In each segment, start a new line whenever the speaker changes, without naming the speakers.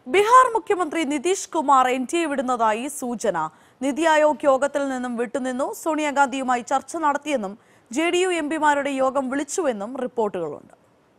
ബീഹാർ മുഖ്യമന്ത്രി Nitish Kumar NDA വിടുന്നതായി സൂചന നിതി ആയോഗ് യോഗത്തിൽ നിന്നും വിട്ടുനിന്നു സോണിയാഗാന്ധിയുമായി ചർച്ച നടത്തിയെന്നും ജെ ഡി യു എം പിമാരുടെ യോഗം വിളിച്ചുവെന്നും റിപ്പോർട്ടുകളുണ്ട്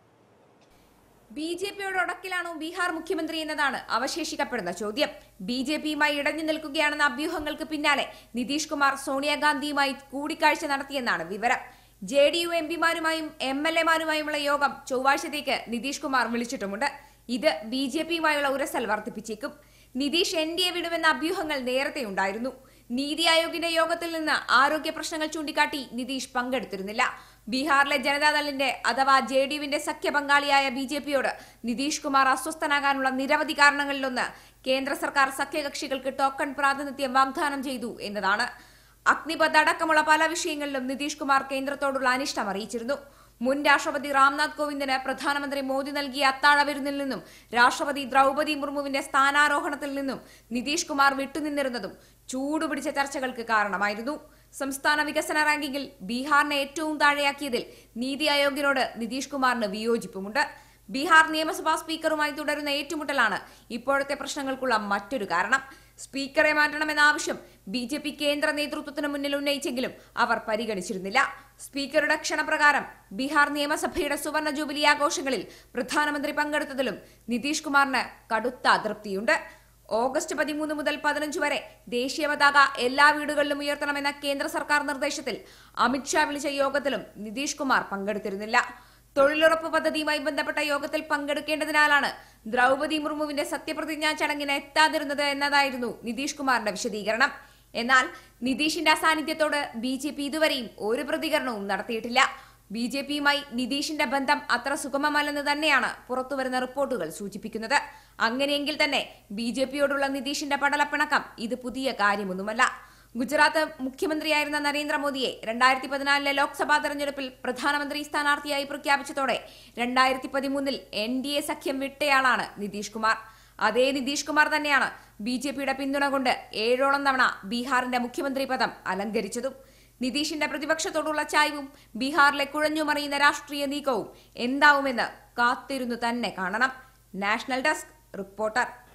ബി ജെ പിയുടെ ഒടക്കിലാണോ ബീഹാർ മുഖ്യമന്ത്രി എന്നതാണ് അവശേഷിക്കപ്പെടുന്ന ചോദ്യം ബി ജെ പിയുമായി ഇടഞ്ഞു നിൽക്കുകയാണെന്ന അഭ്യൂഹങ്ങൾക്ക് പിന്നാലെ നിതീഷ് കുമാർ സോണിയാഗാന്ധിയുമായി കൂടിക്കാഴ്ച നടത്തിയെന്നാണ് വിവരം ജെ ഡി യു എം പിമാരുമായും എം എൽ എമാരുമായുമുള്ള യോഗം ചൊവ്വാഴ്ചത്തേക്ക് നിതീഷ് കുമാർ വിളിച്ചിട്ടുമുണ്ട് ഇത് ബി ജെ പിയുമായുള്ള ഉരസൽ വർദ്ധിപ്പിച്ചേക്കും നിതീഷ് എൻ ഡി എ വിടുമെന്ന അഭ്യൂഹങ്ങൾ നേരത്തെ ഉണ്ടായിരുന്നു നീതി ആയോഗിന്റെ യോഗത്തിൽ നിന്ന് ആരോഗ്യ പ്രശ്നങ്ങൾ ചൂണ്ടിക്കാട്ടി നിതീഷ് പങ്കെടുത്തിരുന്നില്ല ബീഹാറിലെ ജനതാദളിന്റെ അഥവാ ജെ ഡി യുവിന്റെ സഖ്യ പങ്കാളിയായ ബി ജെ പിയോട് നിതീഷ് കുമാർ അസ്വസ്ഥനാകാനുള്ള നിരവധി കാരണങ്ങളിലൊന്ന് കേന്ദ്ര സർക്കാർ സഖ്യകക്ഷികൾക്ക് ടോക്കൺ പ്രാതിനിധ്യം വാഗ്ദാനം ചെയ്തു എന്നതാണ് അഗ്നിപഥ് അടക്കമുള്ള പല വിഷയങ്ങളിലും നിതീഷ് കുമാർ കേന്ദ്രത്തോടുള്ള അനിഷ്ടം അറിയിച്ചിരുന്നു മുൻ രാഷ്ട്രപതി രാംനാഥ് കോവിന്ദിന് പ്രധാനമന്ത്രി മോദി നൽകിയ അത്താഴ വിരുന്നിൽ നിന്നും രാഷ്ട്രപതി ദ്രൗപദി മുർമുവിന്റെ സ്ഥാനാരോഹണത്തിൽ നിന്നും നിതീഷ് കുമാർ വിട്ടുനിന്നിരുന്നതും ചൂടുപിടിച്ച ചർച്ചകൾക്ക് കാരണമായിരുന്നു സംസ്ഥാന വികസന റാങ്കിങ്ങിൽ ബീഹാറിനെ ഏറ്റവും താഴെയാക്കിയതിൽ നീതി ആയോഗിനോട് നിതീഷ് കുമാറിന് വിയോജിപ്പുമുണ്ട് ബീഹാർ നിയമസഭാ സ്പീക്കറുമായി തുടരുന്ന ഏറ്റുമുട്ടലാണ് ഇപ്പോഴത്തെ പ്രശ്നങ്ങൾക്കുള്ള മറ്റൊരു കാരണം സ്പീക്കറെ മാറ്റണമെന്ന ആവശ്യം ബി ജെ പി കേന്ദ്ര നേതൃത്വത്തിന് മുന്നിൽ ഉന്നയിച്ചെങ്കിലും അവർ പരിഗണിച്ചിരുന്നില്ല സ്പീക്കറുടെ ക്ഷണപ്രകാരം ബീഹാർ നിയമസഭയുടെ സുവർണ ജൂബിലി ആഘോഷങ്ങളിൽ പ്രധാനമന്ത്രി പങ്കെടുത്തതിലും നിതീഷ് കുമാറിന് കടുത്ത അതൃപ്തിയുണ്ട് ഓഗസ്റ്റ് പതിമൂന്ന് മുതൽ പതിനഞ്ച് വരെ ദേശീയ പതാക എല്ലാ വീടുകളിലും ഉയർത്തണമെന്ന കേന്ദ്ര സർക്കാർ നിർദ്ദേശത്തിൽ അമിത്ഷാ വിളിച്ച യോഗത്തിലും നിതീഷ് കുമാർ പങ്കെടുത്തിരുന്നില്ല തൊഴിലുറപ്പ് പദ്ധതിയുമായി ബന്ധപ്പെട്ട യോഗത്തിൽ പങ്കെടുക്കേണ്ടതിനാലാണ് ദ്രൗപദി മുർമുവിന്റെ സത്യപ്രതിജ്ഞാ ചടങ്ങിന് എത്താതിരുന്നത് എന്നതായിരുന്നു നിതീഷ് കുമാറിന്റെ വിശദീകരണം എന്നാൽ നിതീഷിന്റെ അസാന്നിധ്യത്തോട് ബി ജെ പി ഇതുവരെയും ഒരു പ്രതികരണവും നടത്തിയിട്ടില്ല ബി ജെ പിയുമായി നിതീഷിന്റെ ബന്ധം അത്ര സുഗമമല്ലെന്ന് തന്നെയാണ് പുറത്തുവരുന്ന റിപ്പോർട്ടുകൾ സൂചിപ്പിക്കുന്നത് അങ്ങനെയെങ്കിൽ തന്നെ ബി ജെ പിയോടുള്ള നിതീഷിന്റെ പടലപ്പിണക്കം ഇത് പുതിയ കാര്യമൊന്നുമല്ല ഗുജറാത്ത് മുഖ്യമന്ത്രിയായിരുന്ന നരേന്ദ്രമോദിയെ രണ്ടായിരത്തി പതിനാലിലെ ലോക്സഭാ തെരഞ്ഞെടുപ്പിൽ പ്രധാനമന്ത്രി സ്ഥാനാർത്ഥിയായി പ്രഖ്യാപിച്ചതോടെ രണ്ടായിരത്തി പതിമൂന്നിൽ എൻ ഡി എ സഖ്യം വിട്ടയാളാണ് നിതീഷ് കുമാർ അതേ നിതീഷ് കുമാർ തന്നെയാണ് ബി ജെ പിയുടെ പിന്തുണ കൊണ്ട് ഏഴോളം തവണ ബീഹാറിന്റെ മുഖ്യമന്ത്രി പദം അലങ്കരിച്ചതും നിതീഷിന്റെ പ്രതിപക്ഷത്തോടുള്ള ചായ്വും ബീഹാറിലെ കുഴഞ്ഞുമറിയുന്ന രാഷ്ട്രീയ നീക്കവും എന്താവുമെന്ന് കാത്തിരുന്നു തന്നെ കാണണം നാഷണൽ ഡെസ്ക് റിപ്പോർട്ടർ